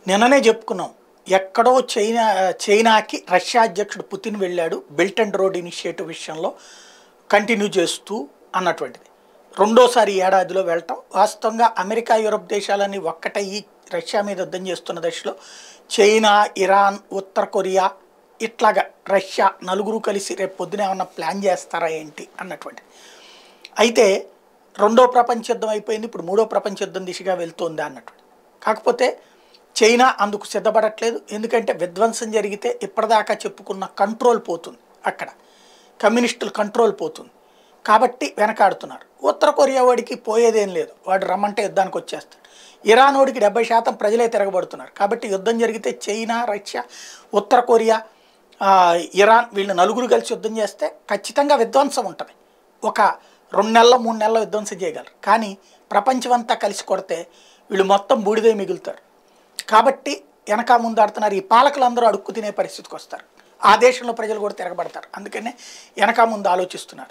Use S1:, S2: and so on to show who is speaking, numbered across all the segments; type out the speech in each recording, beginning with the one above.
S1: నిన్ననే చెప్పుకున్నాం ఎక్కడో చైనా చైనాకి రష్యా అధ్యక్షుడు పుతిన్ వెళ్ళాడు బెల్ట్ అండ్ రోడ్ ఇనిషియేటివ్ విషయంలో కంటిన్యూ చేస్తూ అన్నటువంటిది రెండోసారి ఈ ఏడాదిలో వెళ్ళటం వాస్తవంగా అమెరికా యూరప్ దేశాలన్నీ ఒక్కటయ్యి రష్యా మీద యుద్ధం చేస్తున్న దశలో చైనా ఇరాన్ ఉత్తర కొరియా ఇట్లాగా రష్యా నలుగురు కలిసి రేపు పొద్దున ఏమన్నా ప్లాన్ చేస్తారా ఏంటి అన్నటువంటి అయితే రెండో ప్రపంచ యుద్ధం అయిపోయింది ఇప్పుడు మూడో ప్రపంచ యుద్ధం దిశగా వెళ్తోంది అన్నట్టు కాకపోతే చైనా అందుకు సిద్ధపడట్లేదు ఎందుకంటే విధ్వంసం జరిగితే ఇప్పటిదాకా చెప్పుకున్న కంట్రోల్ పోతుంది అక్కడ కమ్యూనిస్టుల కంట్రోల్ పోతుంది కాబట్టి వెనకాడుతున్నారు ఉత్తర కొరియా వాడికి పోయేదేం లేదు వాడు రమ్మంటే యుద్ధానికి వచ్చేస్తాడు ఇరాన్ వాడికి డెబ్బై శాతం ప్రజలే తిరగబడుతున్నారు కాబట్టి యుద్ధం జరిగితే చైనా రష్యా ఉత్తర కొరియా ఆ, ఇరాన్ వీళ్ళు నలుగురు కలిసి యుద్ధం చేస్తే ఖచ్చితంగా విధ్వంసం ఉంటుంది ఒక రెండు నెలల మూడు నెలల విధ్వంసం చేయగలరు కానీ ప్రపంచమంతా కలిసి కొడితే వీళ్ళు మొత్తం బూడిదే మిగులుతారు కాబట్టి వెనక ముందు ఆడుతున్నారు ఈ పాలకులందరూ అడుక్కు తినే పరిస్థితికి వస్తారు ఆ దేశంలో ప్రజలు కూడా తిరగబడతారు అందుకనే వెనక ముందు ఆలోచిస్తున్నారు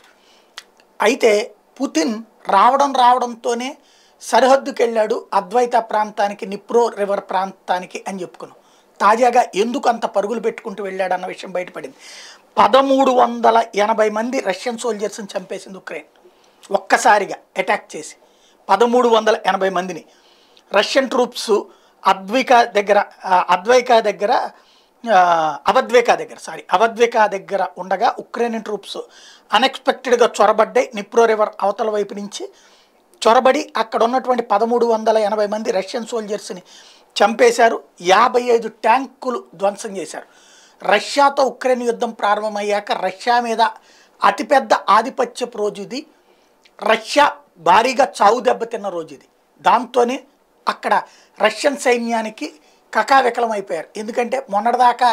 S1: అయితే పుతిన్ రావడం రావడంతోనే సరిహద్దుకి వెళ్ళాడు అద్వైత ప్రాంతానికి నిప్రో రివర్ ప్రాంతానికి అని చెప్పుకున్నాం తాజాగా ఎందుకు అంత పరుగులు పెట్టుకుంటూ వెళ్ళాడు అన్న విషయం బయటపడింది పదమూడు వందల ఎనభై మంది రష్యన్ సోల్జర్స్ని చంపేసింది ఉక్రెయిన్ ఒక్కసారిగా అటాక్ చేసి పదమూడు వందల ఎనభై మందిని రష్యన్ ట్రూప్స్ అద్విక దగ్గర ఆ, అద్వైక దగ్గర ఆ, అవద్వేక దగ్గర సారీ అవద్వేక దగ్గర ఉండగా ఉక్రెయిన్ ట్రూప్స్ అన్ఎక్స్పెక్టెడ్గా చొరబడ్డాయి నిప్రో రివర్ అవతల వైపు నుంచి చొరబడి అక్కడ ఉన్నటువంటి పదమూడు వందల ఎనభై మంది రష్యన్ సోల్జర్స్ని చంపేశారు యాభై ఐదు ట్యాంకులు ధ్వంసం చేశారు రష్యాతో ఉక్రెయిన్ యుద్ధం ప్రారంభమయ్యాక రష్యా మీద అతిపెద్ద ఆధిపత్యపు రోజు ఇది రష్యా భారీగా చావు దెబ్బతిన్న రోజు ఇది దాంతోనే అక్కడ రష్యన్ సైన్యానికి కకావికలం అయిపోయారు ఎందుకంటే మొన్నటిదాకా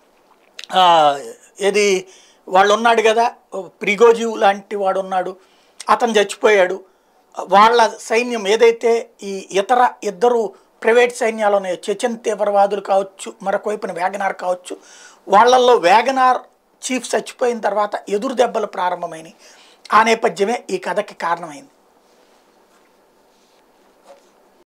S1: ఆ, ఏది వాళ్ళు ఉన్నాడు కదా ప్రిగోజివ్ లాంటి వాడు ఉన్నాడు అతను చచ్చిపోయాడు వాళ్ళ సైన్యం ఏదైతే ఈ ఇతర ఇద్దరు ప్రైవేట్ సైన్యాలు ఉన్నాయో చెచెన్ తీవ్రవాదులు కావచ్చు మరొక వైపున వేగనార్ కావచ్చు వాళ్ళల్లో వేగనార్ చీఫ్ చచ్చిపోయిన తర్వాత ఎదురు దెబ్బలు ప్రారంభమైనవి ఆ నేపథ్యమే ఈ కథకి కారణమైంది